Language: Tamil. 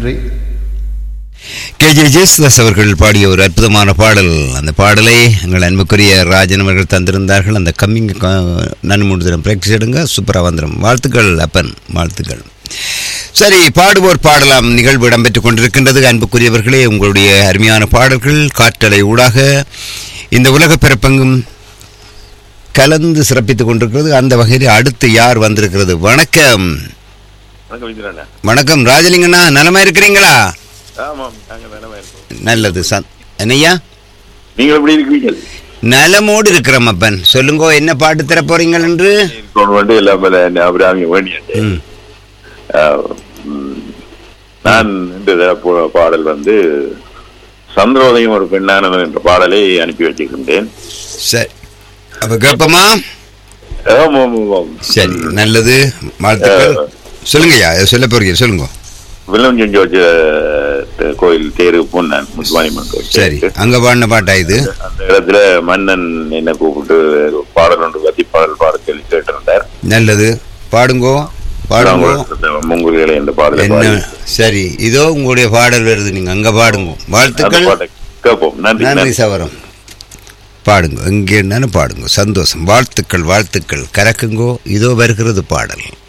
நன்றி கே ஜே ஜேசுதாஸ் அவர்கள் பாடிய ஒரு அற்புதமான பாடல் அந்த பாடலை எங்கள் அன்புக்குரிய ராஜன் அவர்கள் தந்திருந்தார்கள் அந்த கம்மிங் நன்மூன்று தினம் பிரேக்டிஸ் எடுங்க சூப்பராக வந்துடும் வாழ்த்துக்கள் அப்பன் வாழ்த்துக்கள் சரி பாடுவோர் பாடலாம் நிகழ்வு இடம்பெற்றுக் கொண்டிருக்கின்றது அன்புக்குரியவர்களே உங்களுடைய அருமையான பாடல்கள் காற்றலை ஊடாக இந்த உலக பிறப்பெங்கும் கலந்து சிறப்பித்துக் கொண்டிருக்கிறது அந்த வகையில் அடுத்து யார் வந்திருக்கிறது வணக்கம் வணக்கம் விஜயண்ணா வணக்கம் ராஜலிங்கண்ணா நலமா இருக்கிறீங்களா ஆமாம் நாங்கள் நலமா இருக்கோம் நல்லது சந் என்னய்யா நீங்கள் எப்படி இருக்கீங்க நலமோடு இருக்கிறோம் அப்பன் சொல்லுங்க என்ன பாட்டு தர போறீங்கள் என்று இருக்கணும் வந்து எல்லாம் மேல அபிராமி வேண்டியது ம், நான் இந்த தடவை போ- பாடல் வந்து சந்திரோதயம் ஒரு பெண்ணானவன் என்ற பாடலை அனுப்பி வச்சிருக்கின்றேன் சரி அப்ப கேட்போமா ஆமாம், ஆமாம், ஆமாம். சரி நல்லது வாழ்த்துக்கள் சொல்லுங்கய்யா ஏதோ சொல்ல போறீங்க சொல்லுங்க வில்லம் செஞ்சு வச்ச த- கோயில் தேரு பொன்னான் முத்துமாரியம்மன் கோயில் சரி தேருக்கு. அங்க பாடின பாட்டா இது அந்த இடத்துல மன்னன் என்ன கூப்பிட்டு பாடல் ஒன்று பத்தி பாடல் பாட சொல்லி கேட்டிருந்தார் நல்லது பாடுங்கோ பாடுங்கோ முங்குரிகளை என்ற பாடலை என்ன பாடி சரி இதோ உங்களுடைய பாடல் வருது நீங்க அங்க பாடுங்க அந்த வாழ்த்துக்கள் பாட்டை கேட்போம் நன்றி நன்றி நன்றி சவரம் பாடுங்க எங்கே என்னன்னு பாடுங்க சந்தோஷம் வாழ்த்துக்கள் வாழ்த்துக்கள் கறக்குங்கோ இதோ வருகிறது பாடல்